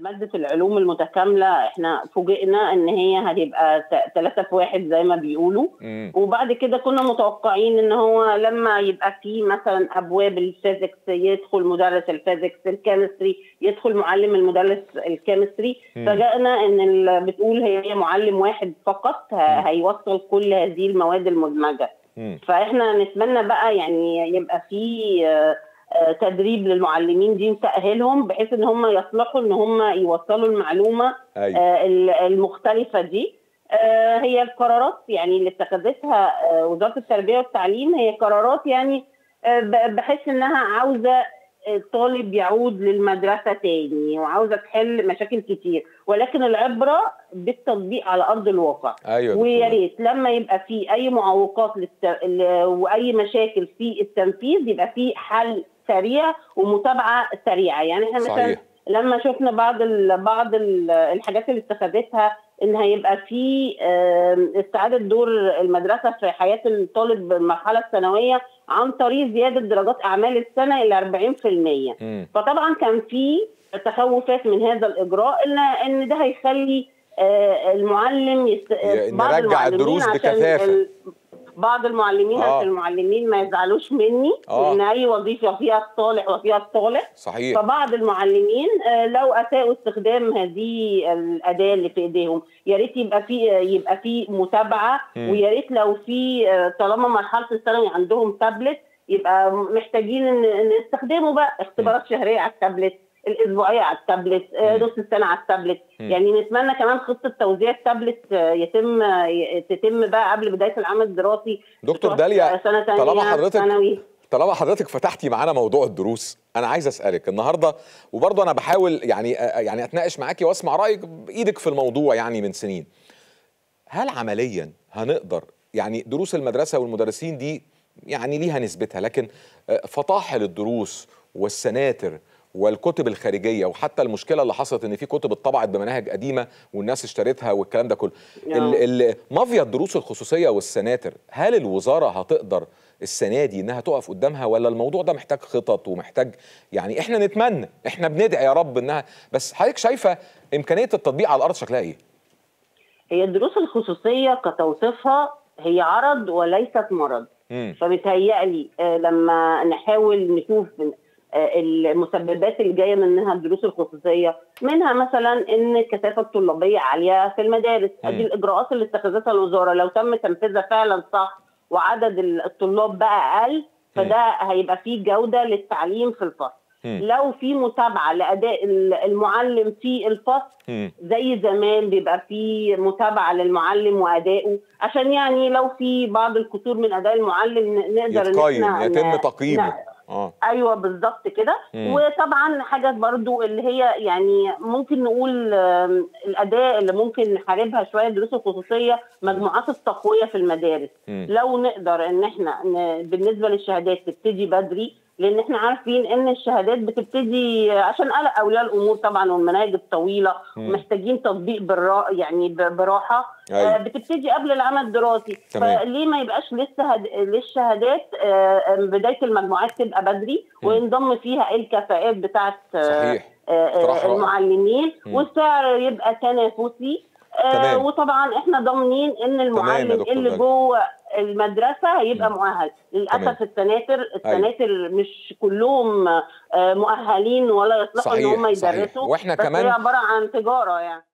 ماده العلوم المتكامله احنا فوجئنا ان هي هتبقى ثلاثة في واحد زي ما بيقولوا مم. وبعد كده كنا متوقعين ان هو لما يبقى في مثلا ابواب الفيزيكس يدخل مدرس الفيزيكس الكيمستري يدخل معلم المدرس الكيمستري مم. فجأنا ان ال- بتقول هي معلم واحد فقط ه- هيوصل كل هذه المواد المدمجه مم. فاحنا نتمنى بقى يعني يبقى في آه، آه، تدريب للمعلمين دي تأهلهم بحيث ان هم يصلحوا ان هم يوصلوا المعلومه ايوه آه، ال- المختلفه دي آه، هي القرارات يعني اللي اتخذتها آه، وزاره التربيه والتعليم هي قرارات يعني آه، ب- بحس انها عاوزه الطالب يعود للمدرسه تاني وعاوزه تحل مشاكل كتير ولكن العبره بالتطبيق على ارض الواقع ايوه ويا دكتورة. ريت لما يبقى في اي معوقات للت... ل- واي مشاكل في التنفيذ يبقى في حل سريع ومتابعه سريعه يعني احنا مثلا صحيح لما شفنا بعض ال... بعض ال- الحاجات اللي اتخذتها ان هيبقى في آم، استعاده دور المدرسه في حياه الطالب بالمرحله الثانويه عن طريق زياده درجات اعمال السنه الى 40% مم. فطبعا كان في تخوفات من هذا الاجراء ان ان ده هيخلي آه، المعلم يست... ي- بعض نرجع المعلمين الدروس عشان بكثافة. ال- بعض المعلمين آه. عشان المعلمين ما يزعلوش مني آه. ان اي وظيفه فيها الصالح وفيها الصالح صحيح فبعض المعلمين آه، لو اساءوا استخدام هذه الاداه اللي في ايديهم يا ريت يبقى في يبقى في متابعه مم. ويا ريت لو في آه، طالما مرحله الثانوي عندهم تابلت يبقى محتاجين ان إن نستخدمه بقى اختبارات شهريه على التابلت الاسبوعيه على التابلت آه، مم. نص السنه على التابلت مم. يعني نتمنى كمان خطه توزيع التابلت آه، يتم آه، ي- تتم بقى قبل بدايه العام الدراسي دكتور بتوع داليا سنه ثانيه طالما حضرتك- ثانوي طالما حضرتك فتحتي معانا موضوع الدروس انا عايز اسالك النهارده وبرضه انا بحاول يعني يعني اتناقش معاكي واسمع رايك بايدك في الموضوع يعني من سنين هل عمليا هنقدر يعني دروس المدرسه والمدرسين دي يعني ليها نسبتها لكن آه، فطاحل الدروس والسناتر والكتب الخارجيه وحتى المشكله اللي حصلت ان في كتب اتطبعت بمناهج قديمه والناس اشترتها والكلام ده كله ال- ال- مافيا الدروس الخصوصيه والسناتر هل الوزاره هتقدر السنه دي انها تقف قدامها ولا الموضوع ده محتاج خطط ومحتاج يعني احنا نتمنى احنا بندعي يا رب انها بس حضرتك شايفه امكانيه التطبيق على الارض شكلها ايه؟ هي الدروس الخصوصيه كتوصيفها هي عرض وليست مرض امم فبتهيألي آه، لما نحاول نشوف آه، المسببات اللي جايه منها الدروس الخصوصيه منها مثلا ان الكثافه الطلابيه عاليه في المدارس مم. ادي الاجراءات اللي اتخذتها الوزاره لو تم تنفيذها فعلا صح وعدد الطلاب بقى اقل فده هيبقى فيه جوده للتعليم في الفصل مم. لو في متابعه لاداء المعلم في الفصل امم زي زمان بيبقى في متابعه للمعلم وادائه عشان يعني لو في بعض الكسور من اداء المعلم ن- نقدر إن يتقيم إحنا يتم ن- تقييمه ن- اه ايوه بالظبط كده مم. وطبعا حاجه برضو اللي هي يعني ممكن نقول آم، الاداء اللي ممكن نحاربها شويه الدروس الخصوصيه مجموعات التقويه في المدارس مم. لو نقدر ان احنا ن- بالنسبه للشهادات تبتدي بدري لان احنا عارفين ان الشهادات بتبتدي عشان قلق اولياء الامور طبعا والمناهج الطويله مم. ومحتاجين تطبيق بالرا يعني ب- براحه أيوة. آه، بتبتدي قبل العام الدراسي تمام. فليه ما يبقاش لسه هد... للشهادات آه، بدايه المجموعات تبقى بدري مم. وينضم فيها الكفاءات بتاعت آه، صحيح آه، اقتراح آه، رائع. المعلمين مم. والسعر يبقى تنافسي آه، تمام. وطبعا احنا ضامنين ان يا المعلم دكتور اللي غالي. جوه المدرسه هيبقى مم. مؤهل تمام. للاسف السناتر السناتر مش كلهم آه، مؤهلين ولا يصلحوا ان صحيح، هم صحيح. يدرسوا وإحنا بس كمان- هي عباره عن تجاره يعني